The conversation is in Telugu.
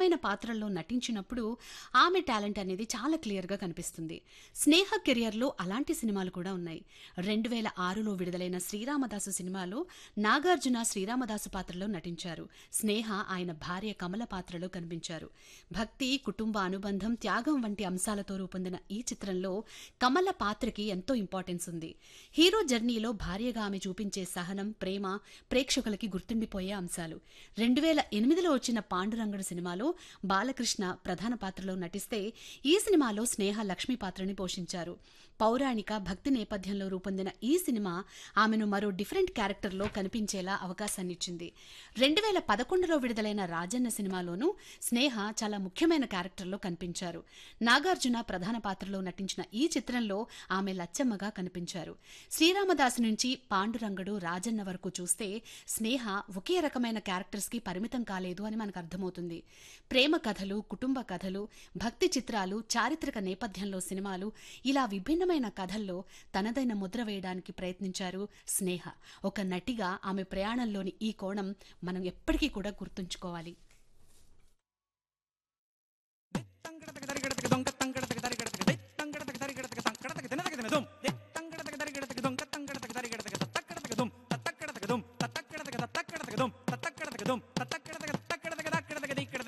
విభిన్నమైన పాత్రల్లో నటించినప్పుడు ఆమె టాలెంట్ అనేది చాలా క్లియర్గా కనిపిస్తుంది స్నేహ కెరియర్లో అలాంటి సినిమాలు కూడా ఉన్నాయి రెండు వేల ఆరులో విడుదలైన శ్రీరామదాసు సినిమాలో నాగార్జున శ్రీరామదాసు పాత్రలో నటించారు స్నేహ ఆయన భార్య కమల పాత్రలో కనిపించారు భక్తి కుటుంబ అనుబంధం త్యాగం వంటి అంశాలతో రూపొందిన ఈ చిత్రంలో కమల పాత్రకి ఎంతో ఇంపార్టెన్స్ ఉంది హీరో జర్నీలో భార్యగా ఆమె చూపించే సహనం ప్రేమ ప్రేక్షకులకి గుర్తుండిపోయే అంశాలు రెండు వేల ఎనిమిదిలో వచ్చిన పాండురంగడు సినిమాలో బాలకృష్ణ ప్రధాన పాత్రలో నటిస్తే ఈ సినిమాలో స్నేహ లక్ష్మి పాత్రని పోషించారు పౌరాణిక భక్తి నేపథ్యంలో రూపొందిన ఈ సినిమా ఆమెను మరో డిఫరెంట్ క్యారెక్టర్లో కనిపించేలా అవకాశాన్నిచ్చింది రెండు వేల పదకొండులో విడుదలైన రాజన్న సినిమాలోనూ స్నేహ చాలా ముఖ్యమైన క్యారెక్టర్లో కనిపించారు నాగార్జున ప్రధాన పాత్రలో నటించిన ఈ చిత్రంలో ఆమె లచ్చమ్మగా కనిపించారు శ్రీరామదాసు నుంచి పాండురంగడు రాజన్న వరకు చూస్తే స్నేహ ఒకే రకమైన క్యారెక్టర్స్ కి పరిమితం కాలేదు అని మనకు అర్థమవుతుంది ప్రేమ కథలు కుటుంబ కథలు భక్తి చిత్రాలు చారిత్రక నేపథ్యంలో సినిమాలు ఇలా విభిన్నమైన కథల్లో తనదైన ముద్ర వేయడానికి ప్రయత్నించారు స్నేహ ఒక నటిగా ఆమె ప్రయాణంలోని ఈ కోణం మనం ఎప్పటికీ కూడా గుర్తుంచుకోవాలి